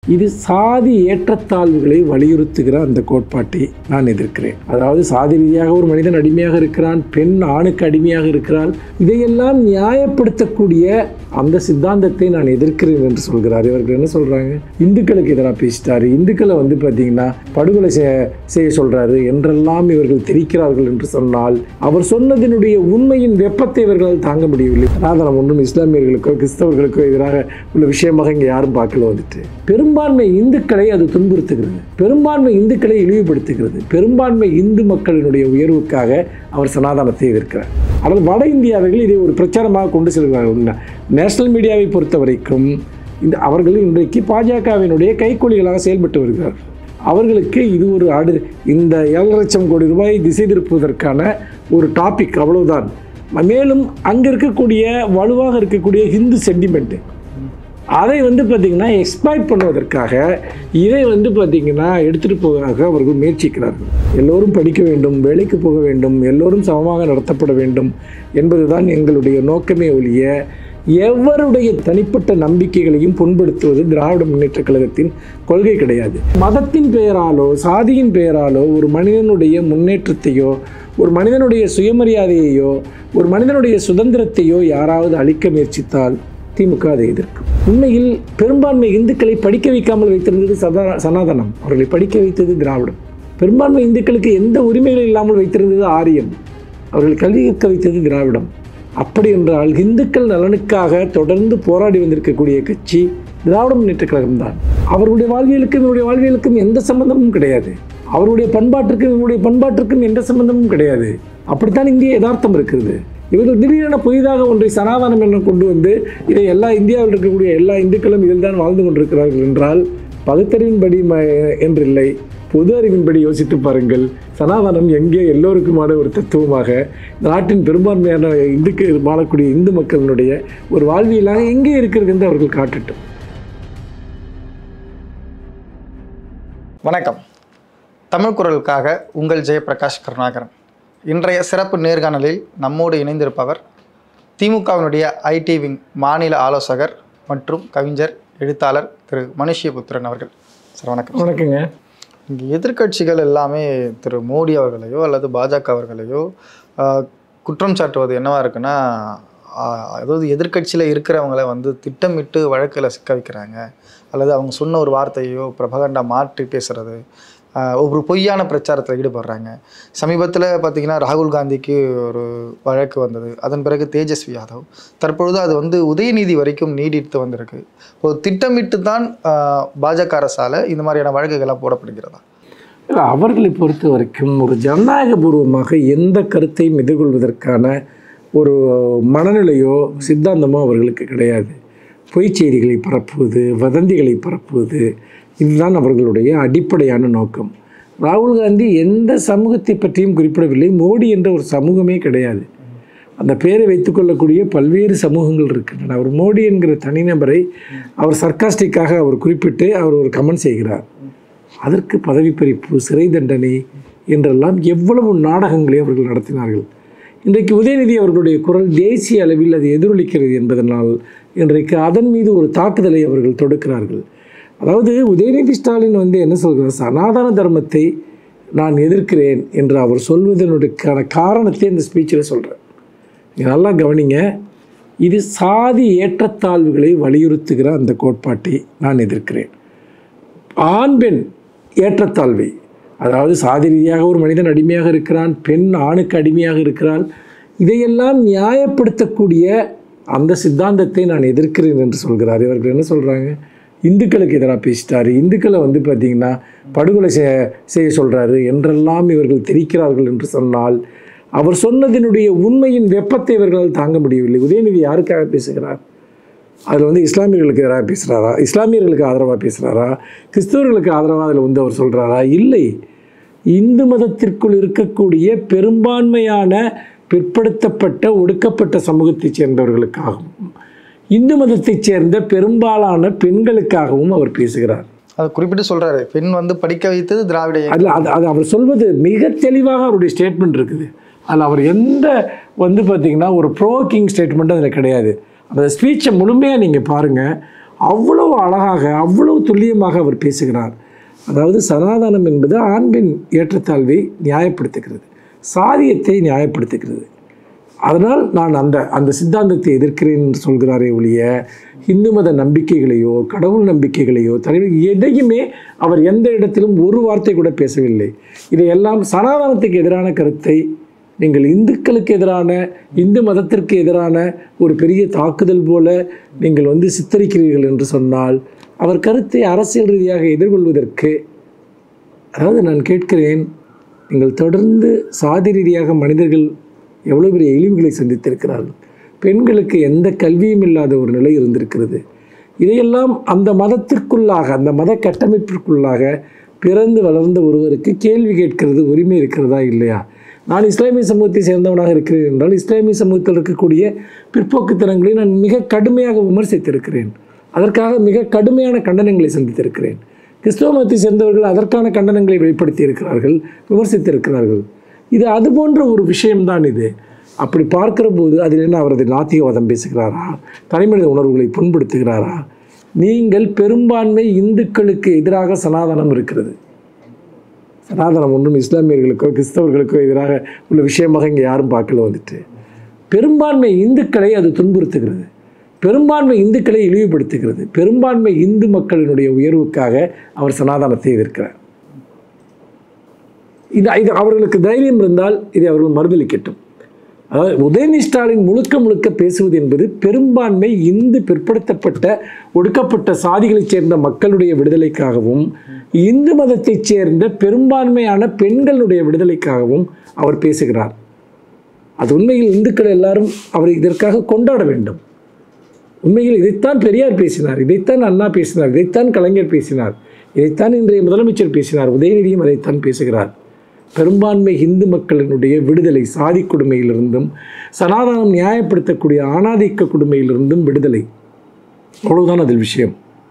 இது சாதி ஏற்றத்தாழ்வுகளை வலியுறுத்துகிற அந்த கோட்பாட்டை நான் எதிர்க்கிறேன் அதாவது சாதி ரீதியாக ஒரு மனிதன் அடிமையாக இருக்கிறான் பெண் ஆணுக்கு அடிமையாக இருக்கிறாள் இதையெல்லாம் நியாயப்படுத்தக்கூடிய அந்த சித்தாந்தத்தை நான் எதிர்க்கிறேன் என்று சொல்கிறார் இவர்கள் என்ன சொல்றாங்க இந்துக்களுக்கு எதிராக பேசிட்டாரு இந்துக்களை வந்து பார்த்தீங்கன்னா படுகொலை செய்ய செய்ய சொல்றாரு என்றெல்லாம் இவர்கள் தெரிக்கிறார்கள் என்று சொன்னால் அவர் சொன்னதினுடைய உண்மையின் வெப்பத்தை இவர்களால் தாங்க முடியவில்லை சனாதனம் ஒன்றும் இஸ்லாமியர்களுக்கோ கிறிஸ்தவர்களுக்கோ எதிராக உள்ள விஷயமாக இங்கே யாரும் பார்க்கல வந்துட்டு பெரும்பான்மை இந்துக்களை அது துன்புறுத்துகிறது பெரும்பான்மை இந்துக்களை இழிவுபடுத்துகிறது பெரும்பான்மை இந்து மக்களினுடைய உயர்வுக்காக அவர் சனாதனத்தை எதிர்க்கிறார் ஆனால் வட இந்தியாவர்கள் இதை ஒரு பிரச்சாரமாக கொண்டு செல்கிறார்கள் நேஷனல் மீடியாவை பொறுத்த வரைக்கும் இந்த அவர்கள் இன்றைக்கு பாஜகவினுடைய கைக்கூலிகளாக செயல்பட்டு வருகிறார்கள் அவர்களுக்கு இது ஒரு அடு இந்த ஏழரை லட்சம் கோடி ரூபாய் திசை திருப்புவதற்கான ஒரு டாபிக் அவ்வளவுதான் மேலும் அங்கே இருக்கக்கூடிய வலுவாக இருக்கக்கூடிய ஹிந்து சென்டிமெண்ட்டு அதை வந்து பார்த்திங்கன்னா எக்ஸ்ப்ளாய்ட் பண்ணுவதற்காக இதை வந்து பார்த்திங்கன்னா எடுத்துகிட்டு போவதாக அவர்கள் முயற்சிக்கிறார்கள் எல்லோரும் படிக்க வேண்டும் வேலைக்கு போக வேண்டும் எல்லோரும் சமமாக நடத்தப்பட வேண்டும் என்பதுதான் எங்களுடைய நோக்கமே ஒழிய எவருடைய தனிப்பட்ட நம்பிக்கைகளையும் புண்படுத்துவது திராவிட முன்னேற்ற கழகத்தின் கொள்கை கிடையாது மதத்தின் பெயராலோ சாதியின் பெயராலோ ஒரு மனிதனுடைய முன்னேற்றத்தையோ ஒரு மனிதனுடைய சுயமரியாதையையோ ஒரு மனிதனுடைய சுதந்திரத்தையோ யாராவது அழிக்க முயற்சித்தால் திமுக அதை எதிர்க்கும் உண்மையில் பெரும்பான்மை இந்துக்களை படிக்க வைக்காமல் வைத்திருந்தது சதா சனாதனம் அவர்களை படிக்க வைத்தது திராவிடம் பெரும்பான்மை இந்துக்களுக்கு எந்த உரிமைகளும் இல்லாமல் வைத்திருந்தது ஆரியம் அவர்கள் கல்வி கற்க வைத்தது திராவிடம் அப்படி என்றால் இந்துக்கள் நலனுக்காக தொடர்ந்து போராடி வந்திருக்கக்கூடிய கட்சி திராவிட முன்னேற்ற கழகம் தான் அவர்களுடைய வாழ்வியலுக்கும் இவருடைய வாழ்வியலுக்கும் எந்த சம்பந்தமும் கிடையாது அவருடைய பண்பாட்டிற்கும் இவருடைய பண்பாட்டிற்கும் எந்த சம்பந்தமும் கிடையாது அப்படித்தான் இந்திய யதார்த்தம் இருக்கிறது இவர்கள் திடீரென புதிதாக ஒன்றை சனாதனம் என கொண்டு வந்து இதை எல்லா இந்தியாவில் இருக்கக்கூடிய எல்லா இந்துக்களும் இதில் தான் வாழ்ந்து கொண்டிருக்கிறார்கள் என்றால் பகுத்தறிவின்படி ம என்றில்லை பொது அறிவின்படி யோசித்து பாருங்கள் சனாதனம் எங்கே எல்லோருக்குமான ஒரு தத்துவமாக நாட்டின் பெரும்பான்மையான இந்துக்கு வாழக்கூடிய இந்து மக்களினுடைய ஒரு வாழ்வியலாக எங்கே இருக்கிறது என்று அவர்கள் காட்டட்டும் வணக்கம் தமிழ் குரலுக்காக உங்கள் ஜெயபிரகாஷ் கருணாகரன் இன்றைய சிறப்பு நேர்காணலில் நம்மோடு இணைந்திருப்பவர் திமுகவினுடைய ஐடி விங் மாநில ஆலோசகர் மற்றும் கவிஞர் எழுத்தாளர் திரு மனுஷ்யபுத்திரன் அவர்கள் சார் வணக்கம் வணக்கங்க இங்கே எதிர்க்கட்சிகள் எல்லாமே திரு மோடி அவர்களையோ அல்லது பாஜக அவர்களையோ ஆஹ், குற்றம் சாட்டுவது என்னவா இருக்குன்னா ஆஹ், அதாவது எதிர்க்கட்சியில் இருக்கிறவங்கள வந்து திட்டமிட்டு வழக்கில் சிக்க வைக்கிறாங்க அல்லது அவங்க சொன்ன ஒரு வார்த்தையோ பிரபகண்டா மாற்றி பேசுறது ஆஹ், ஒரு பொய்யான பிரச்சாரத்தில் ஈடுபடுறாங்க சமீபத்தில் பார்த்தீங்கன்னா ராகுல் காந்திக்கு ஒரு வழக்கு வந்தது அதன் பிறகு தேஜஸ்வி யாதவ் தற்பொழுது அது வந்து உதயநீதி வரைக்கும் நீடித்து வந்திருக்கு ஒரு திட்டமிட்டு தான் ஆஹ், பாஜக அரசால் இந்த மாதிரியான வழக்குகள்லாம் போடப்படுகிறதா இல்ல, அவர்களை பொறுத்த வரைக்கும் ஒரு ஜனநாயகபூர்வமாக எந்த கருத்தையும் எதிர்கொள்வதற்கான ஒரு மனநிலையோ சித்தாந்தமோ அவர்களுக்கு கிடையாது பொய்ச் செய்திகளை பரப்புவது வதந்திகளை பரப்புவது இதுதான் அவர்களுடைய அடிப்படையான நோக்கம் ராகுல் காந்தி எந்த சமூகத்தை பற்றியும் குறிப்பிடவில்லை மோடி என்ற ஒரு சமூகமே கிடையாது அந்த பேரை வைத்துக்கொள்ளக்கூடிய பல்வேறு சமூகங்கள் இருக்கின்றன அவர் மோடி என்கிற தனிநபரை அவர் சர்க்காஸ்டிக்காக அவர் குறிப்பிட்டு அவர் ஒரு கமெண்ட் செய்கிறார் அதற்கு பதவி பறிப்பு சிறை தண்டனை என்றெல்லாம் எவ்வளவு நாடகங்களை அவர்கள் நடத்தினார்கள் இன்றைக்கு உதயநிதி அவர்களுடைய குரல் தேசிய அளவில் அது எதிரொலிக்கிறது என்பதனால் இன்றைக்கு அதன் மீது ஒரு தாக்குதலை அவர்கள் தொடுக்கிறார்கள் அதாவது உதயநிதி ஸ்டாலின் வந்து என்ன சொல்கிறார் சனாதன தர்மத்தை நான் எதிர்க்கிறேன் என்று அவர் சொல்வதனுக்கான காரணத்தை இந்த ஸ்பீச்சில் சொல்கிறேன் நீங்கள் நல்லா கவனிங்க இது சாதி ஏற்றத்தாழ்வுகளை வலியுறுத்துகிற அந்த கோட்பாட்டை நான் எதிர்க்கிறேன் ஆண் பெண் ஏற்றத்தாழ்வை அதாவது சாதி ரீதியாக ஒரு மனிதன் அடிமையாக இருக்கிறான் பெண் ஆணுக்கு அடிமையாக இருக்கிறாள் இதையெல்லாம் நியாயப்படுத்தக்கூடிய அந்த சித்தாந்தத்தை நான் எதிர்க்கிறேன் என்று சொல்கிறார் இவர்கள் என்ன சொல்கிறாங்க இந்துக்களுக்கு எதிராக பேசிட்டாரு இந்துக்களை வந்து பார்த்திங்கன்னா படுகொலை செய்ய செய்ய சொல்கிறாரு என்றெல்லாம் இவர்கள் தெரிக்கிறார்கள் என்று சொன்னால் அவர் சொன்னதினுடைய உண்மையின் வெப்பத்தை இவர்களால் தாங்க முடியவில்லை உதயநிதி யாருக்காக பேசுகிறார் அதில் வந்து இஸ்லாமியர்களுக்கு எதிராக பேசுகிறாரா இஸ்லாமியர்களுக்கு ஆதரவாக பேசுகிறாரா கிறிஸ்தவர்களுக்கு ஆதரவாக அதில் வந்து அவர் சொல்கிறாரா இல்லை இந்து மதத்திற்குள் இருக்கக்கூடிய பெரும்பான்மையான பிற்படுத்தப்பட்ட ஒடுக்கப்பட்ட சமூகத்தைச் சேர்ந்தவர்களுக்காகவும் இந்து மதத்தைச் சேர்ந்த பெரும்பாலான பெண்களுக்காகவும் அவர் பேசுகிறார் அது குறிப்பிட்டு சொல்றாரு பெண் வந்து படிக்க வைத்தது திராவிட இயக்கம். அதில் அது அது அவர் சொல்வது மிக தெளிவாக அவருடைய ஸ்டேட்மெண்ட் இருக்குது அதில் அவர் எந்த வந்து பார்த்தீங்கன்னா ஒரு ப்ரோக்கிங் ஸ்டேட்மெண்ட் அதில் கிடையாது அந்த ஸ்பீச்சை முழுமையாக நீங்கள் பாருங்கள் அவ்வளவு அழகாக அவ்வளவு துல்லியமாக அவர் பேசுகிறார் அதாவது சனாதனம் என்பது ஆண்பின் ஏற்றத்தாழ்வை நியாயப்படுத்துகிறது சாதியத்தை நியாயப்படுத்துகிறது அதனால் நான் அந்த அந்த சித்தாந்தத்தை எதிர்க்கிறேன் என்று சொல்கிறாரே ஒழிய இந்து மத நம்பிக்கைகளையோ கடவுள் நம்பிக்கைகளையோ தலைவர் எதையுமே அவர் எந்த இடத்திலும் ஒரு வார்த்தை கூட பேசவில்லை இதையெல்லாம் சனாதனத்துக்கு எதிரான கருத்தை நீங்கள் இந்துக்களுக்கு எதிரான இந்து மதத்திற்கு எதிரான ஒரு பெரிய தாக்குதல் போல நீங்கள் வந்து சித்தரிக்கிறீர்கள் என்று சொன்னால் அவர் கருத்தை அரசியல் ரீதியாக எதிர்கொள்வதற்கு அதாவது நான் கேட்கிறேன் நீங்கள் தொடர்ந்து சாதி ரீதியாக மனிதர்கள் எவ்வளோ பெரிய இழிவுகளை சந்தித்திருக்கிறார்கள் பெண்களுக்கு எந்த கல்வியும் இல்லாத ஒரு நிலை இருந்திருக்கிறது இதையெல்லாம் அந்த மதத்திற்குள்ளாக அந்த மத கட்டமைப்பிற்குள்ளாக பிறந்து வளர்ந்த ஒருவருக்கு கேள்வி கேட்கிறது உரிமை இருக்கிறதா இல்லையா நான் இஸ்லாமிய சமூகத்தை சேர்ந்தவனாக இருக்கிறேன் என்றால் இஸ்லாமிய சமூகத்தில் இருக்கக்கூடிய பிற்போக்குத்தனங்களை நான் மிக கடுமையாக விமர்சித்திருக்கிறேன் அதற்காக மிக கடுமையான கண்டனங்களை சந்தித்திருக்கிறேன் கிறிஸ்தவ மதத்தை சேர்ந்தவர்கள் அதற்கான கண்டனங்களை வெளிப்படுத்தி இருக்கிறார்கள் விமர்சித்திருக்கிறார்கள் இது அது போன்ற ஒரு விஷயம்தான் இது அப்படி பார்க்கிற போது அதில் என்ன அவரது நாத்திகவாதம் பேசுகிறாரா தனிமனித உணர்வுகளை புண்படுத்துகிறாரா நீங்கள் பெரும்பான்மை இந்துக்களுக்கு எதிராக சனாதனம் இருக்கிறது சனாதனம் ஒன்றும் இஸ்லாமியர்களுக்கோ கிறிஸ்தவர்களுக்கோ எதிராக உள்ள விஷயமாக இங்கே யாரும் பார்க்கல வந்துட்டு பெரும்பான்மை இந்துக்களை அது துன்புறுத்துகிறது பெரும்பான்மை இந்துக்களை இழிவுபடுத்துகிறது பெரும்பான்மை இந்து மக்களினுடைய உயர்வுக்காக அவர் சனாதனத்தை எதிர்க்கிறார் இது இது அவர்களுக்கு தைரியம் இருந்தால் இதை அவர்கள் மறுதளிக்கட்டும் அதாவது உதயநிதி ஸ்டாலின் முழுக்க முழுக்க பேசுவது என்பது பெரும்பான்மை இந்து பிற்படுத்தப்பட்ட ஒடுக்கப்பட்ட சாதிகளைச் சேர்ந்த மக்களுடைய விடுதலைக்காகவும் இந்து மதத்தைச் சேர்ந்த பெரும்பான்மையான பெண்களுடைய விடுதலைக்காகவும் அவர் பேசுகிறார் அது உண்மையில் இந்துக்கள் எல்லாரும் அவரை இதற்காக கொண்டாட வேண்டும் உண்மையில் இதைத்தான் பெரியார் பேசினார் இதைத்தான் அண்ணா பேசினார் இதைத்தான் கலைஞர் பேசினார் இதைத்தான் இன்றைய முதலமைச்சர் பேசினார் உதயநிதியும் அதைத்தான் பேசுகிறார் பெரும்பான்மை இந்து மக்களினுடைய விடுதலை சாதி கொடுமையிலிருந்தும் சனாதனம் நியாயப்படுத்தக்கூடிய ஆணாதிக்க கொடுமையிலிருந்தும் விடுதலை அவ்வளவுதான் அதில் விஷயம்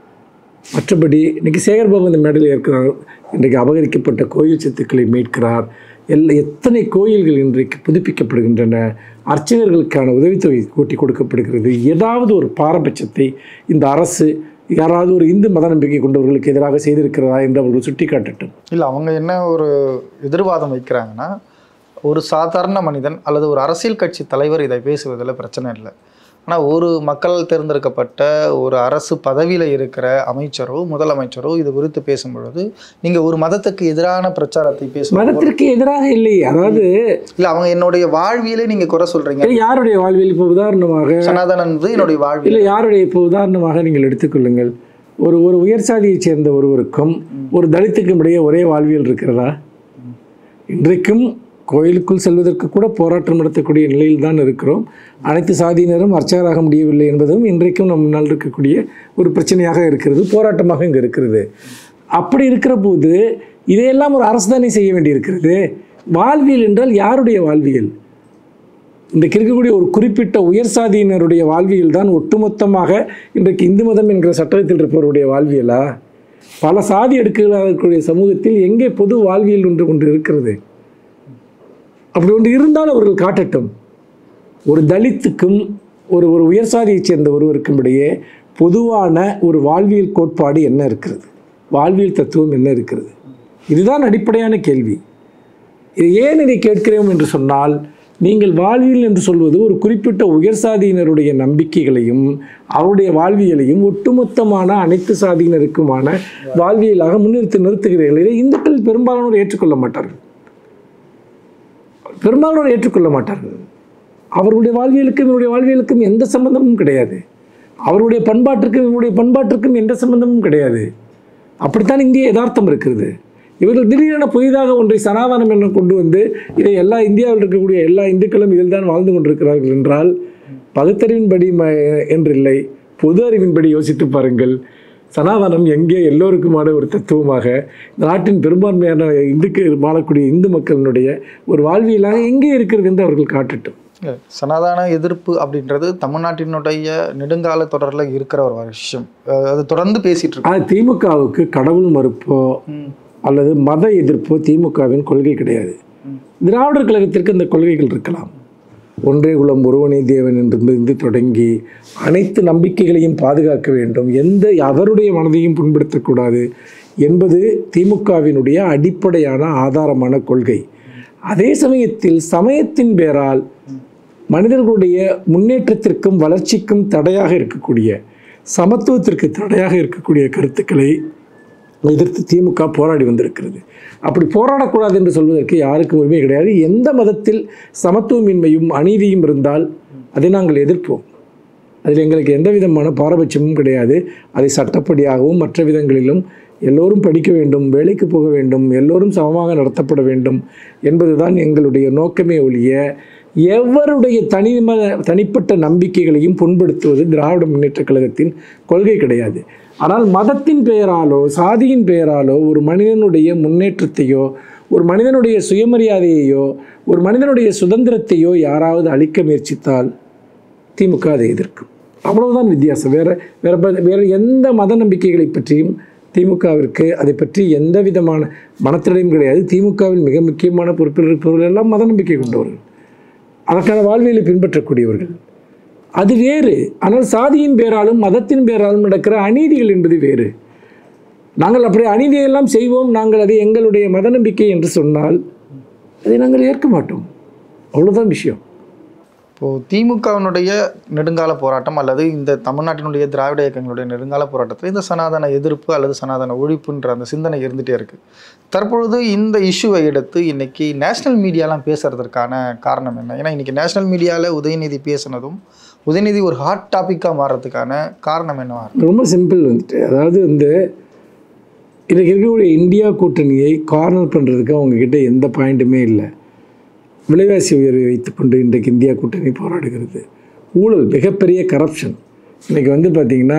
மற்றபடி இன்னைக்கு சேகர்பாபு இந்த மேடையில் இருக்கிறார் இன்றைக்கு அபகரிக்கப்பட்ட கோயில் சொத்துக்களை மீட்கிறார் எல்லா எத்தனை கோயில்கள் இன்றைக்கு புதுப்பிக்கப்படுகின்றன அர்ச்சகர்களுக்கான உதவித்தொகை கூட்டி கொடுக்கப்படுகிறது ஏதாவது ஒரு பாரபட்சத்தை இந்த அரசு யாராவது ஒரு இந்து மத நம்பிக்கை கொண்டவர்களுக்கு எதிராக செய்திருக்கிறதா என்று அவர்கள் சுட்டிக்காட்டட்டும் இல்லை அவங்க என்ன ஒரு எதிர்வாதம் வைக்கிறாங்கன்னா ஒரு சாதாரண மனிதன் அல்லது ஒரு அரசியல் கட்சி தலைவர் இதை பேசுவதில் பிரச்சனை இல்லை ஆனால் ஒரு மக்களால் தேர்ந்தெடுக்கப்பட்ட ஒரு அரசு பதவியில் இருக்கிற அமைச்சரோ முதலமைச்சரோ இது குறித்து பேசும் பொழுது நீங்கள் ஒரு மதத்துக்கு எதிரான பிரச்சாரத்தை பேசும் மதத்திற்கு எதிராக இல்லை அதாவது இல்லை அவங்க என்னுடைய வாழ்வியலே நீங்கள் குறை சொல்கிறீங்க யாருடைய வாழ்வில் இப்போ உதாரணமாக சனாதனன் என்பது என்னுடைய வாழ்வியல் இல்லை யாருடைய இப்போ உதாரணமாக நீங்கள் எடுத்துக்கொள்ளுங்கள் ஒரு ஒரு உயர் சாதியைச் சேர்ந்த ஒருவருக்கும் ஒரு தலித்துக்கும் இடையே ஒரே வாழ்வியல் இருக்கிறதா இன்றைக்கும் கோயிலுக்குள் செல்வதற்கு கூட போராட்டம் நடத்தக்கூடிய நிலையில் தான் இருக்கிறோம் அனைத்து சாதியினரும் அர்ச்சகராக முடியவில்லை என்பதும் இன்றைக்கும் நம் முன்னால் இருக்கக்கூடிய ஒரு பிரச்சனையாக இருக்கிறது போராட்டமாக இங்கே இருக்கிறது அப்படி இருக்கிற போது இதையெல்லாம் ஒரு அரசு தானே செய்ய வேண்டியிருக்கிறது வாழ்வியல் என்றால் யாருடைய வாழ்வியல் இன்றைக்கு இருக்கக்கூடிய ஒரு குறிப்பிட்ட உயர் சாதியினருடைய வாழ்வியல் தான் ஒட்டுமொத்தமாக இன்றைக்கு இந்து மதம் என்கிற சட்டத்தில் இருப்பவருடைய வாழ்வியலா பல சாதி அடுக்குகளாக இருக்கக்கூடிய சமூகத்தில் எங்கே பொது வாழ்வியல் ஒன்று ஒன்று இருக்கிறது அப்படி ஒன்று இருந்தால் அவர்கள் காட்டட்டும் ஒரு தலித்துக்கும் ஒரு ஒரு உயர் சாதியைச் சேர்ந்த ஒருவருக்கும் இடையே பொதுவான ஒரு வாழ்வியல் கோட்பாடு என்ன இருக்கிறது வாழ்வியல் தத்துவம் என்ன இருக்கிறது இதுதான் அடிப்படையான கேள்வி இது ஏன் இதை கேட்கிறோம் என்று சொன்னால் நீங்கள் வாழ்வியல் என்று சொல்வது ஒரு குறிப்பிட்ட உயர் சாதியினருடைய நம்பிக்கைகளையும் அவருடைய வாழ்வியலையும் ஒட்டுமொத்தமான அனைத்து சாதியினருக்குமான வாழ்வியலாக முன்னிறுத்தி நிறுத்துகிறீர்கள் இதை இந்துக்கள் பெரும்பாலானோர் ஏற்றுக்கொள்ள மாட்டார்கள் பெரும்பாலானோர் ஏற்றுக்கொள்ள மாட்டார்கள் அவர்களுடைய வாழ்வியலுக்கும் இவருடைய வாழ்வியலுக்கும் எந்த சம்பந்தமும் கிடையாது அவருடைய பண்பாட்டிற்கும் இவருடைய பண்பாட்டிற்கும் எந்த சம்பந்தமும் கிடையாது அப்படித்தான் இந்திய யதார்த்தம் இருக்கிறது இவர்கள் திடீரென புதிதாக ஒன்றை சனாதனம் என கொண்டு வந்து இதை எல்லா இந்தியாவில் இருக்கக்கூடிய எல்லா இந்துக்களும் இதில் தான் வாழ்ந்து கொண்டிருக்கிறார்கள் என்றால் பகுத்தறிவின்படி ம என்றில்லை பொது அறிவின்படி யோசித்து பாருங்கள் சனாதனம் எங்கே எல்லோருக்குமான ஒரு தத்துவமாக இந்த நாட்டின் பெரும்பான்மையான இந்துக்கு வாழக்கூடிய இந்து மக்களினுடைய ஒரு வாழ்வியலாக எங்கே இருக்கிறது என்று அவர்கள் காட்டட்டும் இல்ல, சனாதன எதிர்ப்பு அப்படின்றது தமிழ்நாட்டினுடைய நெடுங்கால தொடரில் இருக்கிற ஒரு விஷயம் அஹ் அது தொடர்ந்து பேசிட்டு இருக்கு ஆனால் திமுகவுக்கு கடவுள் மறுப்போ அல்லது மத எதிர்ப்போ திமுகவின் கொள்கை கிடையாது திராவிடர் கழகத்திற்கு இந்த கொள்கைகள் இருக்கலாம் ஒன்றே குலம் ஒருவனே தேவன் என்றிருந்து தொடங்கி அனைத்து நம்பிக்கைகளையும் பாதுகாக்க வேண்டும் எந்த அவருடைய மனதையும் புண்படுத்தக்கூடாது என்பது திமுகவினுடைய அடிப்படையான ஆதாரமான கொள்கை அதே சமயத்தில் சமயத்தின் பேரால் மனிதர்களுடைய முன்னேற்றத்திற்கும் வளர்ச்சிக்கும் தடையாக இருக்கக்கூடிய சமத்துவத்திற்கு தடையாக இருக்கக்கூடிய கருத்துக்களை எதிர்த்து திமுக போராடி வந்திருக்கிறது அப்படி போராடக்கூடாது என்று சொல்வதற்கு யாருக்கும் உரிமை கிடையாது எந்த மதத்தில் சமத்துவமின்மையும் அநீதியும் இருந்தால் அதை நாங்கள் எதிர்ப்போம் அதில் எங்களுக்கு எந்த விதமான பாரபட்சமும் கிடையாது அதை சட்டப்படியாகவும் மற்ற விதங்களிலும் எல்லோரும் படிக்க வேண்டும் வேலைக்கு போக வேண்டும் எல்லோரும் சமமாக நடத்தப்பட வேண்டும் என்பதுதான் எங்களுடைய நோக்கமே ஒழிய எவருடைய தனிம தனிப்பட்ட நம்பிக்கைகளையும் புண்படுத்துவது திராவிட முன்னேற்றக் கழகத்தின் கொள்கை கிடையாது ஆனால் மதத்தின் பெயராலோ சாதியின் பெயராலோ ஒரு மனிதனுடைய முன்னேற்றத்தையோ ஒரு மனிதனுடைய சுயமரியாதையையோ ஒரு மனிதனுடைய சுதந்திரத்தையோ யாராவது அழிக்க முயற்சித்தால் திமுக அதை எதிர்க்கும் அவ்வளவுதான் வித்தியாசம் வேற வேற ப- வேற எந்த மத நம்பிக்கைகளை பற்றியும் திமுகவிற்கு அதை பற்றி எந்த விதமான மனத்திடையும் கிடையாது திமுகவில் மிக முக்கியமான பொறுப்பில் இருப்பவர்கள் எல்லாம் மத நம்பிக்கை கொண்டவர்கள் அதற்கான வாழ்வியலை பின்பற்றக்கூடியவர்கள் அது வேறு ஆனால் சாதியின் பேராலும் மதத்தின் பேராலும் நடக்கிற அநீதிகள் என்பது வேறு நாங்கள் அப்படி அநீதியெல்லாம் செய்வோம் நாங்கள் அதை எங்களுடைய மத நம்பிக்கை என்று சொன்னால் அதை நாங்கள் ஏற்க மாட்டோம் அவ்வளவுதான் விஷயம் இப்போது திமுகவினுடைய நெடுங்கால போராட்டம் அல்லது இந்த தமிழ்நாட்டினுடைய திராவிட இயக்கங்களுடைய நெடுங்கால போராட்டத்தில் இந்த சனாதன எதிர்ப்பு அல்லது சனாதன ஒழிப்புன்ற அந்த சிந்தனை இருந்துகிட்டே இருக்குது தற்பொழுது இந்த இஷ்யூவை எடுத்து இன்னைக்கு நேஷனல் மீடியாலாம் பேசுறதற்கான காரணம் என்ன ஏன்னா இன்னைக்கு நேஷனல் மீடியாவில் உதயநிதி பேசுனதும் உதயநிதி ஒரு ஹாட் டாப்பிக்காக மாறுறதுக்கான காரணம் என்னவா இருக்கு ரொம்ப சிம்பிள் வந்துட்டு அதாவது வந்து இன்றைக்கு இருக்கக்கூடிய இந்தியா கூட்டணியை கார்னர் பண்ணுறதுக்கு அவங்கக்கிட்ட எந்த பாயிண்ட்டுமே இல்லை விலைவாசி உயர்வை வைத்துக்கொண்டு இன்றைக்கு இந்தியா கூட்டணி போராடுகிறது ஊழல் மிகப்பெரிய கரப்ஷன் இன்றைக்கி வந்து பார்த்திங்கன்னா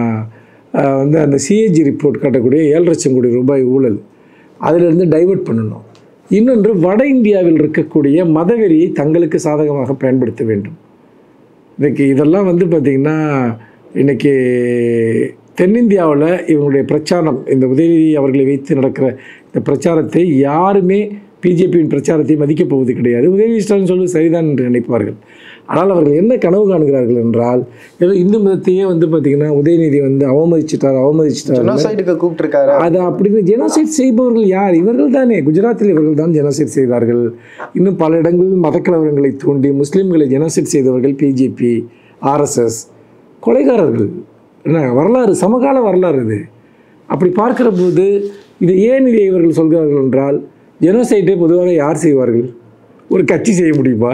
ஆஹ், வந்து அந்த சிஏஜி ரிப்போர்ட் காட்டக்கூடிய ஏழு லட்சம் கோடி ரூபாய் ஊழல் அதிலிருந்து டைவர்ட் பண்ணணும் இன்னொன்று வட இந்தியாவில் இருக்கக்கூடிய மதவெறியை தங்களுக்கு சாதகமாக பயன்படுத்த வேண்டும் இன்னைக்கு இதெல்லாம் வந்து பார்த்திங்கன்னா இன்னைக்கு தென்னிந்தியாவில் இவங்களுடைய பிரச்சாரம் இந்த உதயநிதி அவர்களை வைத்து நடக்கிற இந்த பிரச்சாரத்தை யாருமே பிஜேபியின் பிரச்சாரத்தை மதிக்கப் போவது கிடையாது உதயநிதி ஸ்டாலின் சொல்வது சரிதான் என்று நினைப்பார்கள் ஆனால் அவர்கள் என்ன கனவு காணுகிறார்கள் என்றால் ஏதோ இந்து மதத்தையே வந்து பார்த்திங்கன்னா உதயநிதி வந்து அவமதிச்சிட்டார் அவமதிச்சிட்டார் ஜெனோசைடுக்கு கூப்பிட்டுருக்காரு அது அப்படின்னு ஜெனோசைட் செய்பவர்கள் யார் இவர்கள் தானே குஜராத்தில் இவர்கள் தான் ஜெனோசைட் செய்தார்கள் இன்னும் பல இடங்களில் மதக்கலவரங்களை தூண்டி முஸ்லீம்களை ஜெனோசைட் செய்தவர்கள் பிஜேபி ஆர்எஸ்எஸ் கொலைகாரர்கள் என்ன வரலாறு சமகால வரலாறு இது அப்படி பார்க்கிற போது இதை ஏன் இதை இவர்கள் சொல்கிறார்கள் என்றால் ஜெனோசைட்டை பொதுவாக யார் செய்வார்கள் ஒரு கட்சி செய்ய முடியுமா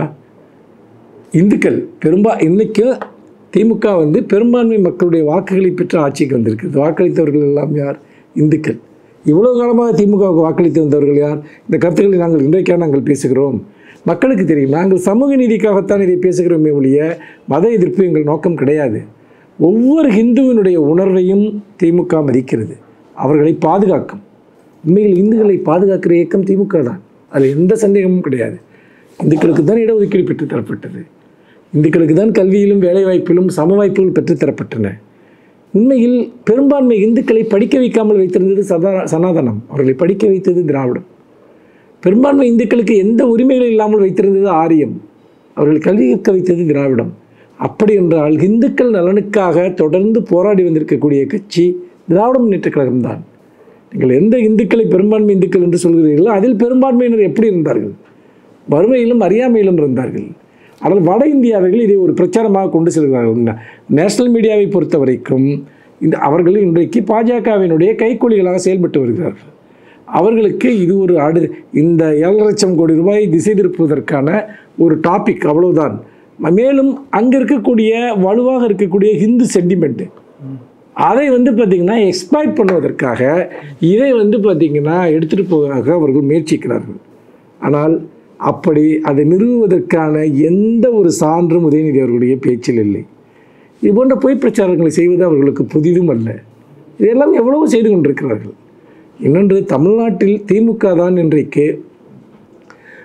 இந்துக்கள் பெரும்பா இன்றைக்கும் திமுக வந்து பெரும்பான்மை மக்களுடைய வாக்குகளை பெற்று ஆட்சிக்கு வந்திருக்கிறது வாக்களித்தவர்கள் எல்லாம் யார் இந்துக்கள் இவ்வளவு காலமாக திமுகவுக்கு வாக்களித்து வந்தவர்கள் யார் இந்த கருத்துக்களை நாங்கள் இன்றைக்காக நாங்கள் பேசுகிறோம் மக்களுக்கு தெரியும் நாங்கள் சமூக நீதிக்காகத்தான் இதை பேசுகிறோமே ஒழிய மத எதிர்ப்பு எங்கள் நோக்கம் கிடையாது ஒவ்வொரு ஹிந்துவினுடைய உணர்வையும் திமுக மதிக்கிறது அவர்களை பாதுகாக்கும் உண்மையில் இந்துக்களை பாதுகாக்கிற இயக்கம் திமுக தான் அதில் எந்த சந்தேகமும் கிடையாது இந்துக்களுக்கு தான் இடஒதுக்கீடு பெற்றுத் தரப்பட்டது இந்துக்களுக்கு தான் கல்வியிலும் வேலைவாய்ப்பிலும் சம வாய்ப்புகள் பெற்றுத் தரப்பட்டன உண்மையில் பெரும்பான்மை இந்துக்களை படிக்க வைக்காமல் வைத்திருந்தது சதா சனாதனம் அவர்களை படிக்க வைத்தது திராவிடம் பெரும்பான்மை இந்துக்களுக்கு எந்த உரிமைகள் இல்லாமல் வைத்திருந்தது ஆரியம் அவர்கள் கல்வி கற்க வைத்தது திராவிடம் அப்படி என்றால் இந்துக்கள் நலனுக்காக தொடர்ந்து போராடி வந்திருக்கக்கூடிய கட்சி திராவிட முன்னேற்றக் கழகம்தான் நீங்கள் எந்த இந்துக்களை பெரும்பான்மை இந்துக்கள் என்று சொல்கிறீர்களோ அதில் பெரும்பான்மையினர் எப்படி இருந்தார்கள் வறுமையிலும் அறியாமையிலும் இருந்தார்கள் ஆனால் வட இந்தியாவர்கள் இதை ஒரு பிரச்சாரமாக கொண்டு செல்கிறார்கள் ந- நேஷனல் மீடியாவை பொறுத்த வரைக்கும் இந்த அவர்கள் இன்றைக்கு பாஜகவினுடைய கைக்கூலிகளாக செயல்பட்டு வருகிறார்கள் அவர்களுக்கு இது ஒரு அடு இந்த ஏழரை லட்சம் கோடி ரூபாய் திசை திருப்புவதற்கான ஒரு டாபிக் அவ்வளவுதான் மேலும் அங்கே இருக்கக்கூடிய வலுவாக இருக்கக்கூடிய ஹிந்து சென்டிமெண்ட்டு அதை வந்து பார்த்திங்கன்னா எக்ஸ்ப்ளாய்ட் பண்ணுவதற்காக இதை வந்து பார்த்திங்கன்னா எடுத்துகிட்டு போவதாக அவர்கள் முயற்சிக்கிறார்கள் ஆனால் அப்படி அதை நிறுவுவதற்கான எந்த ஒரு சான்றும் உதயநிதி அவர்களுடைய பேச்சில் இல்லை இது போன்ற பொய் பிரச்சாரங்களை செய்வது அவர்களுக்கு புதிதும் அல்ல இதெல்லாம் எவ்வளவோ செய்து கொண்டிருக்கிறார்கள் இன்னொன்று தமிழ்நாட்டில் திமுக தான் இன்றைக்கு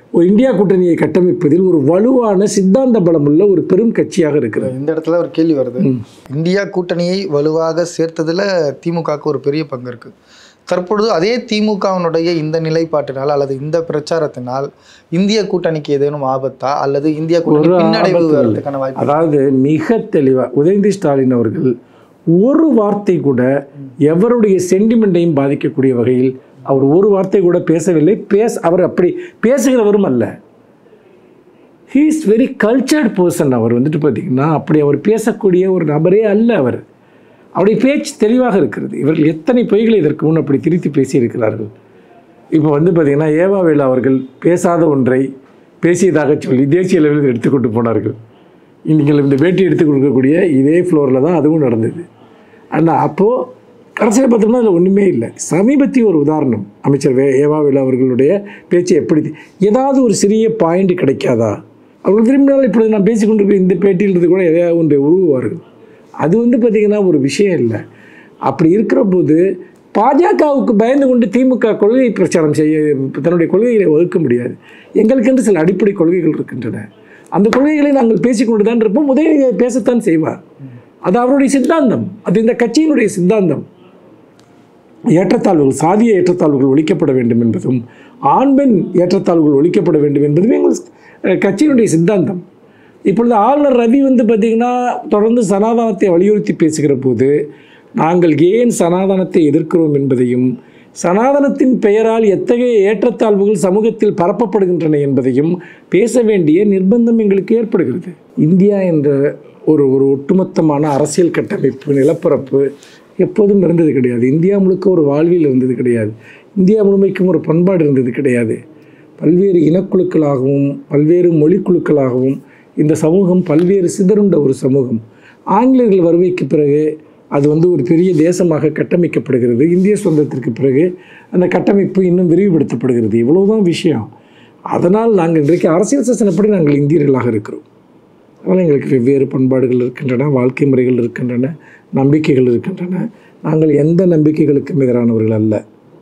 ஒரு இந்தியா கூட்டணியை கட்டமைப்பதில் ஒரு வலுவான சித்தாந்த பலமுள்ள ஒரு பெரும் கட்சியாக இருக்கிறது இந்த இடத்துல ஒரு கேள்வி வருது இந்தியா கூட்டணியை வலுவாக சேர்த்ததுல திமுகவுக்கு ஒரு பெரிய பங்கு இருக்கு தற்பொழுது அதே திமுகவினுடைய இந்த நிலைப்பாட்டினால் அல்லது இந்த பிரச்சாரத்தினால் இந்திய கூட்டணிக்கு ஏதேனும் ஆபத்தா அல்லது இந்திய கூட்டணி ஒரு பின்னடைவு ஆபத்தும் இல்லை. வர்றதுக்கான வாய்ப்பு அதாவது மிக தெளிவாக உதயநிதி ஸ்டாலின் அவர்கள் ஒரு வார்த்தை கூட எவருடைய சென்டிமெண்ட்டையும் பாதிக்கக்கூடிய வகையில் அவர் ஒரு வார்த்தை கூட பேசவில்லை பேச அவர் அப்படி பேசுகிறவரும் அல்ல he is very cultured person அவர் வந்துட்டு பார்த்தீங்கன்னா அப்படி அவர் பேசக்கூடிய ஒரு நபரே அல்ல அவர் அவருடைய பேச்சு தெளிவாக இருக்கிறது இவர்கள் எத்தனை பொய்களை இதற்கு முன் அப்படி திரித்து பேசியிருக்கிறார்கள் இப்போ வந்து பார்த்தீங்கன்னா ஏவாவேலு அவர்கள் பேசாத ஒன்றை பேசியதாக சொல்லி தேசிய அளவில் எடுத்துக்கொண்டு போனார்கள் நீங்கள் இந்த பேட்டி எடுத்து கொடுக்கக்கூடிய இதே ஃப்ளோரில் தான் அதுவும் நடந்தது ஆனால் அப்போது கடைசியில் பார்த்தோம்னா அதில் ஒன்றுமே இல்லை சமீபத்திய ஒரு உதாரணம் அமைச்சர் வே ஏவாவேலு அவர்களுடைய பேச்சு எப்படி ஏதாவது ஒரு சிறிய பாயிண்ட் கிடைக்காதா அவர்கள் விரும்பினால் இப்பொழுது நான் பேசிக்கொண்டிருக்கிற இந்த பேட்டியிலிருந்து கூட எதையாவது ஒன்றை உருவார்கள் அது வந்து பார்த்திங்கன்னா ஒரு விஷயம் இல்லை அப்படி இருக்கிற போது பாஜகவுக்கு பயந்து கொண்டு திமுக கொள்கை பிரச்சாரம் செய்ய தன்னுடைய கொள்கைகளை வகுக்க முடியாது எங்களுக்கென்று சில அடிப்படை கொள்கைகள் இருக்கின்றன அந்த கொள்கைகளை நாங்கள் பேசிக்கொண்டு தான் இருப்போம் உதயநிதி அதை பேசத்தான் செய்வார் அது அவருடைய சித்தாந்தம் அது இந்த கட்சியினுடைய சித்தாந்தம் ஏற்றத்தாழ்வுகள் சாதிய ஏற்றத்தாழ்வுகள் ஒழிக்கப்பட வேண்டும் என்பதும் ஆண் பெண் ஏற்றத்தாழ்வுகள் ஒழிக்கப்பட வேண்டும் என்பதும் எங்கள் அஹ், கட்சியினுடைய சித்தாந்தம் இப்பொழுது ஆளுநர் ரவி வந்து பார்த்திங்கன்னா தொடர்ந்து சனாதனத்தை வலியுறுத்தி பேசுகிற போது நாங்கள் ஏன் சனாதனத்தை எதிர்க்கிறோம் என்பதையும் சனாதனத்தின் பெயரால் எத்தகைய ஏற்றத்தாழ்வுகள் சமூகத்தில் பரப்பப்படுகின்றன என்பதையும் பேச வேண்டிய நிர்பந்தம் எங்களுக்கு ஏற்படுகிறது இந்தியா என்ற ஒரு ஒரு ஒட்டுமொத்தமான அரசியல் கட்டமைப்பு நிலப்பரப்பு எப்போதும் இருந்தது கிடையாது இந்தியா முழுக்க ஒரு வாழ்வியல் இருந்தது கிடையாது இந்தியா முழுமைக்கும் ஒரு பண்பாடு இருந்தது கிடையாது பல்வேறு இனக்குழுக்களாகவும் பல்வேறு மொழிக்குழுக்களாகவும் இந்த சமூகம் பல்வேறு சிதறுண்ட ஒரு சமூகம் ஆங்கிலேயர்கள் வருகைக்கு பிறகு அது வந்து ஒரு பெரிய தேசமாக கட்டமைக்கப்படுகிறது இந்திய சுதந்திரத்திற்கு பிறகு அந்த கட்டமைப்பு இன்னும் விரிவுபடுத்தப்படுகிறது இவ்வளவுதான் விஷயம் அதனால் நாங்கள் இன்றைக்கு அரசியல் சாசனப்படி நாங்கள் இந்தியர்களாக இருக்கிறோம் அதனால் எங்களுக்கு வெவ்வேறு பண்பாடுகள் இருக்கின்றன வாழ்க்கை முறைகள் இருக்கின்றன நம்பிக்கைகள் இருக்கின்றன நாங்கள் எந்த நம்பிக்கைகளுக்கும் எதிரானவர்கள் அல்ல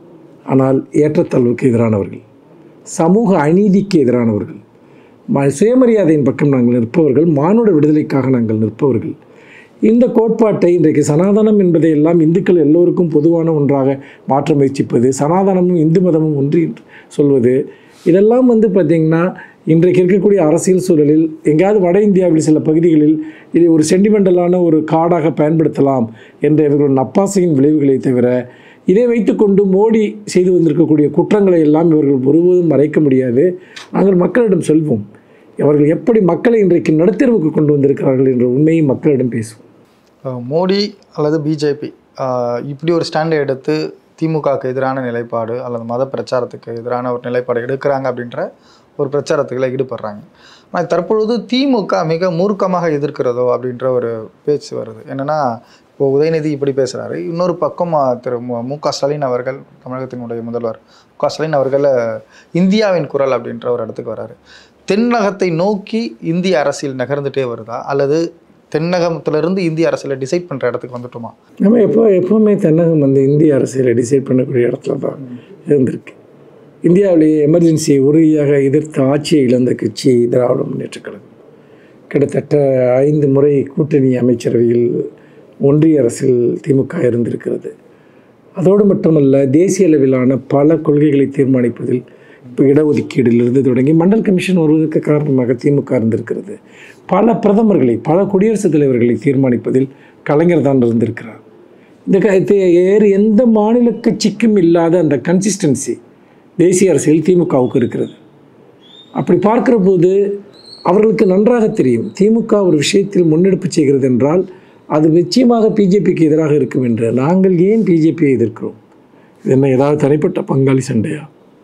ஆனால் ஏற்றத்தாழ்வுக்கு எதிரானவர்கள் சமூக அநீதிக்கு எதிரானவர்கள் ம- சுயமரியாதையின் பக்கம் நாங்கள் நிற்பவர்கள் மானுட விடுதலைக்காக நாங்கள் நிற்பவர்கள் இந்த கோட்பாட்டை இன்றைக்கு சனாதனம் என்பதை எல்லாம் இந்துக்கள் எல்லோருக்கும் பொதுவான ஒன்றாக மாற்ற முயற்சிப்பது சனாதனமும் இந்து மதமும் ஒன்று என்று சொல்வது இதெல்லாம் வந்து பார்த்திங்கன்னா இன்றைக்கு இருக்கக்கூடிய அரசியல் சூழலில் எங்கேயாவது வட இந்தியாவில் சில பகுதிகளில் இதை ஒரு சென்டிமெண்டலான ஒரு காடாக பயன்படுத்தலாம் என்ற இவர்கள் நப்பாசையின் விளைவுகளை தவிர இதை வைத்துக்கொண்டு மோடி செய்து வந்திருக்கக்கூடிய குற்றங்களை எல்லாம் இவர்கள் ஒருபோதும் மறைக்க முடியாது நாங்கள் மக்களிடம் சொல்வோம் அவர்கள் எப்படி மக்களை இன்றைக்கு நடுத்தெருவுக்கு கொண்டு வந்திருக்கிறார்கள் என்ற உண்மையை மக்களிடம் பேசுவோம் அஹ் மோடி அல்லது பிஜேபி இப்படி ஒரு ஸ்டாண்டை எடுத்து திமுகவுக்கு எதிரான நிலைப்பாடு அல்லது மத பிரச்சாரத்துக்கு எதிரான ஒரு நிலைப்பாடு எடுக்கிறாங்க அப்படின்ற ஒரு பிரச்சாரத்துக்குள்ள ஈடுபடுறாங்க ஆனால் தற்பொழுது திமுக மிக மூர்க்கமாக எதிர்க்கிறதோ அப்படின்ற ஒரு பேச்சு வருது என்னன்னா இப்போ உதயநிதி இப்படி பேசுகிறாரு இன்னொரு பக்கம் அஹ், திரு மு- மு க ஸ்டாலின் அவர்கள் தமிழகத்தினுடைய முதல்வர் மு க ஸ்டாலின் அவர்கள் அஹ், இந்தியாவின் குரல் அப்படின்ற ஒரு இடத்துக்கு வராரு தென்னகத்தை நோக்கி இந்திய அரசியல் நகர்ந்துட்டே வருதா அல்லது தென்னகத்திலிருந்து இந்திய அரசியலை டிசைட் பண்ணுற இடத்துக்கு வந்துட்டோமா நம்ம எப்போ எப்போவுமே தென்னகம் வந்து இந்திய அரசியலை டிசைட் பண்ணக்கூடிய இடத்துல தான் இருந்திருக்கு இந்தியாவிலேயே எமர்ஜென்சியை உறுதியாக எதிர்த்து ஆட்சியை இழந்த கட்சி திராவிட முன்னேற்றக் கழகம் கிட்டத்தட்ட ஐந்து முறை கூட்டணி அமைச்சரவையில் ஒன்றிய அரசில் திமுக இருந்திருக்கிறது அதோடு மட்டுமல்ல தேசிய அளவிலான பல கொள்கைகளை தீர்மானிப்பதில் இப்போ இடஒதுக்கீடிலிருந்து தொடங்கி மண்டல் கமிஷன் வருவதற்கு காரணமாக திமுக இருந்திருக்கிறது பல பிரதமர்களை பல குடியரசுத் தலைவர்களை தீர்மானிப்பதில் கலைஞர் தான் இருந்திருக்கிறார் இந்த க- இது வேறு எந்த மாநில கட்சிக்கும் இல்லாத அந்த கன்சிஸ்டன்சி தேசிய அரசியல் திமுகவுக்கு இருக்கிறது அப்படி பார்க்கிற போது அவர்களுக்கு நன்றாக தெரியும் திமுக ஒரு விஷயத்தில் முன்னெடுப்பு செய்கிறது என்றால் அது நிச்சயமாக பிஜேபிக்கு எதிராக இருக்கும் என்று நாங்கள் ஏன் பிஜேபியை எதிர்க்கிறோம் இது என்ன ஏதாவது தனிப்பட்ட பங்காளி சண்டையா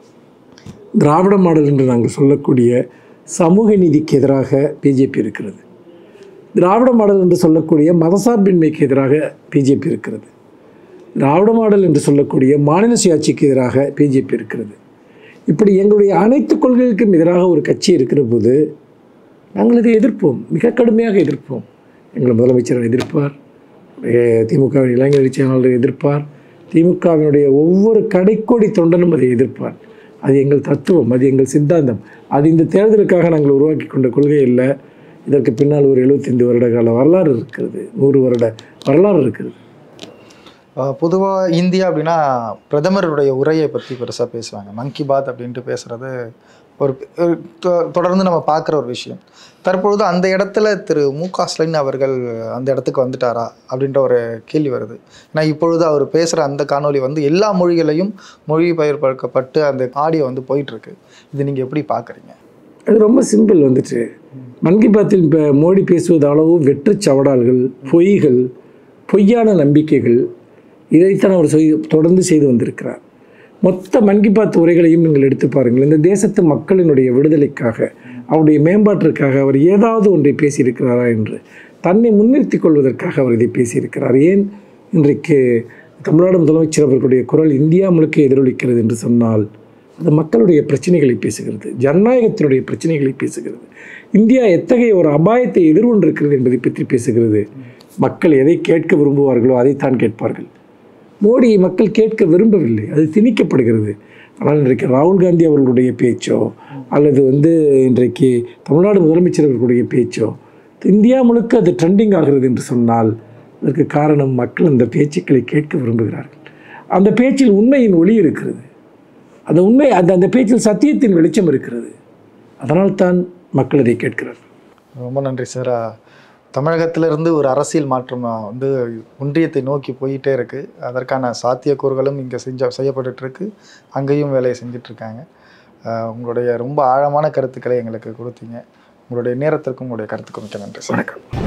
திராவிட மாடல் என்று நாங்கள் சொல்லக்கூடிய சமூக நீதிக்கு எதிராக பிஜேபி இருக்கிறது திராவிட மாடல் என்று சொல்லக்கூடிய மதசார்பின்மைக்கு எதிராக பிஜேபி இருக்கிறது திராவிட மாடல் என்று சொல்லக்கூடிய மாநில சுயாட்சிக்கு எதிராக பிஜேபி இருக்கிறது இப்படி எங்களுடைய அனைத்து கொள்கைகளுக்கும் எதிராக ஒரு கட்சி இருக்கிற போது நாங்கள் இதை எதிர்ப்போம் மிக கடுமையாக எதிர்ப்போம் எங்கள் முதலமைச்சர் எதிர்ப்பார் எ- திமுகவின் இளைஞர் செயலாளர் எதிர்ப்பார் திமுகவினுடைய ஒவ்வொரு கடைக்கோடி தொண்டனும் அதை எதிர்ப்பார் அது எங்கள் தத்துவம் அது எங்கள் சித்தாந்தம் அது இந்த தேர்தலுக்காக நாங்கள் உருவாக்கி கொண்ட கொள்கை இல்லை இதற்கு பின்னால் ஒரு 75 வருட கால வரலாறு இருக்கிறது நூறு வருட வரலாறு இருக்கிறது பொதுவாக இந்தியா அப்படின்னா பிரதமருடைய உரையை பற்றி பெருசாக பேசுவாங்க மன் கி பாத் அப்படின்ட்டு பேசுகிறது ஒரு ஒரு தொ- தொடர்ந்து நம்ம பார்க்குற ஒரு விஷயம் தற்பொழுது அந்த இடத்துல திரு மு க ஸ்டாலின் அவர்கள் அந்த இடத்துக்கு வந்துட்டாரா அப்படின்ற ஒரு கேள்வி வருது ஏன்னா இப்பொழுது அவர் பேசுகிற அந்த காணொளி வந்து எல்லா மொழிகளையும் மொழிபெயர்ப்பக்கப்பட்டு அந்த ஆடியோ வந்து போயிட்டுருக்கு இது நீங்கள் எப்படி பார்க்குறீங்க அது ரொம்ப சிம்பிள் வந்துட்டு மன் கி பாத்தில் இப்போ மோடி பேசுவது அளவு வெற்றுச் சவடால்கள் பொய்கள் பொய்யான நம்பிக்கைகள் இதைத்தான் அவர் செய் தொடர்ந்து செய்து வந்திருக்கிறார் மொத்த மன் கி பாத் உரைகளையும் நீங்கள் எடுத்து பாருங்கள் இந்த தேசத்து மக்களினுடைய விடுதலைக்காக அவருடைய மேம்பாட்டிற்காக அவர் ஏதாவது ஒன்றை பேசியிருக்கிறாரா என்று தன்னை முன்னிறுத்திக் கொள்வதற்காக அவர் இதை பேசியிருக்கிறார் ஏன் இன்றைக்கு தமிழ்நாடு முதலமைச்சர் அவர்களுடைய குரல் இந்தியா முழுக்க எதிரொலிக்கிறது என்று சொன்னால் அது மக்களுடைய பிரச்சனைகளை பேசுகிறது ஜனநாயகத்தினுடைய பிரச்சனைகளை பேசுகிறது இந்தியா எத்தகைய ஒரு அபாயத்தை எதிர்கொண்டிருக்கிறது என்பதை பற்றி பேசுகிறது மக்கள் எதை கேட்க விரும்புவார்களோ அதைத்தான் கேட்பார்கள் மோடியை மக்கள் கேட்க விரும்பவில்லை அது திணிக்கப்படுகிறது ஆனால் இன்றைக்கு ராகுல் காந்தி அவர்களுடைய பேச்சோ அல்லது வந்து இன்றைக்கு தமிழ்நாடு முதலமைச்சர் அவர்களுடைய பேச்சோ இந்தியா முழுக்க அது ட்ரெண்டிங் ஆகிறது என்று சொன்னால் அதற்கு காரணம் மக்கள் அந்த பேச்சுக்களை கேட்க விரும்புகிறார்கள் அந்த பேச்சில் உண்மையின் ஒளி இருக்கிறது அந்த உண்மை அந்த அந்த பேச்சில் சத்தியத்தின் வெளிச்சம் இருக்கிறது அதனால் தான் மக்கள் இதை கேட்கிறார்கள் ரொம்ப நன்றி சார் தமிழகத்திலிருந்து ஒரு அரசியல் மாற்றம் அஹ், வந்து ஒன்றியத்தை நோக்கி போயிட்டே இருக்கு அதற்கான சாத்தியக்கூறுகளும் இங்கே செஞ்ச செய்யப்பட்டுட்டு இருக்கு அங்கேயும் வேலையை செஞ்சுட்டு இருக்காங்க அஹ், உங்களுடைய ரொம்ப ஆழமான கருத்துக்களை எங்களுக்கு கொடுத்தீங்க உங்களுடைய நேரத்திற்கும் உங்களுடைய கருத்துக்கும் மிக்க நன்றி சார் வணக்கம்